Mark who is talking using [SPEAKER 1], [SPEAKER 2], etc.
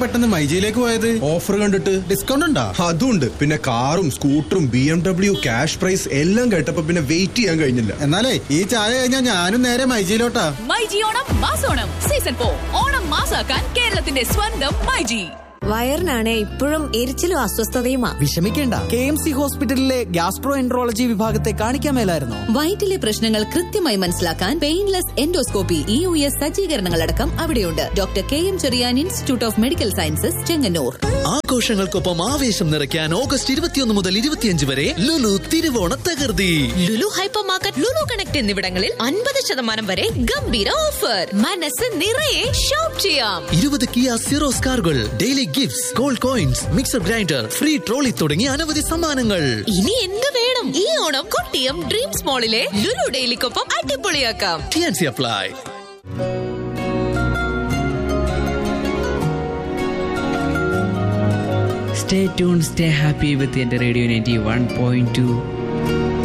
[SPEAKER 1] പെട്ടെന്ന് മൈജിയിലേക്ക് പോയത്
[SPEAKER 2] ഓഫർ കണ്ടിട്ട്
[SPEAKER 1] ഡിസ്കൗണ്ട് ഉണ്ടോ
[SPEAKER 2] അതുണ്ട് പിന്നെ കാറും സ്കൂട്ടറും B M W cash price എല്ലാം കേട്ടപ്പോ പിന്നെ വെയിറ്റ് ചെയ്യാൻ കഴിഞ്ഞില്ല
[SPEAKER 1] എന്നാലേ ഈ ചായ കഴിഞ്ഞാൽ ഞാനും നേരെ മൈജിയിലോട്ടാ
[SPEAKER 3] മൈജി ഓണം മാസോണം സീസൺ ഫോർ ഓണം മാസാക്കാൻ കേരളത്തിന്റെ സ്വന്തം മൈജി
[SPEAKER 4] വയറിനാണ് ഇപ്പോഴും എരിച്ചിലും അസ്വസ്ഥതയുമാ
[SPEAKER 5] വിഷമിക്കേണ്ട കെ എം സി ഹോസ്പിറ്റലിലെ ഗ്യാസ്ട്രോ എൻട്രോളജി വിഭാഗത്തെ കാണിക്കാൻ മേലായിരുന്നോ
[SPEAKER 3] വയറ്റിലെ പ്രശ്നങ്ങൾ കൃത്യമായി മനസ്സിലാക്കാൻ painless endoscopy E U S സജ്ജീകരണങ്ങളടക്കം അവിടെയുണ്ട് doctor K M Cherian institute of medical sciences Chengannur
[SPEAKER 6] ആഘോഷങ്ങൾക്കൊപ്പം ആവേശം നിറയ്ക്കാൻ ഓഗസ്റ്റ് ഇരുപത്തിയൊന്ന് മുതൽ ഇരുപത്തിയഞ്ച് വരെ ലുലു തിരുവോണ തകർത്തി
[SPEAKER 3] Lulu hypermarket Lulu connect എന്നിവിടങ്ങളിൽ അൻപത് ശതമാനം വരെ ഗംഭീര ഓഫർ മനസ്സ് നിറയെ ഷോപ്പ് ചെയ്യാം
[SPEAKER 6] ഇരുപത് കിയ സിറോസ് കാറുകൾ daily gifts gold coins mixer grinder free trolley തുടങ്ങിയ അനവധി സമ്മാനങ്ങൾ
[SPEAKER 3] ഇനി എന്ത് വേണം ഈ ഓണം കൊട്ടിയം ഡ്രീംസ് മോളിലെ ലുലു ഡെയിലിക്കൊപ്പം അടിപൊളിയാക്കാം
[SPEAKER 6] T and C apply
[SPEAKER 7] Stay tuned, stay happy with the Radio 91.2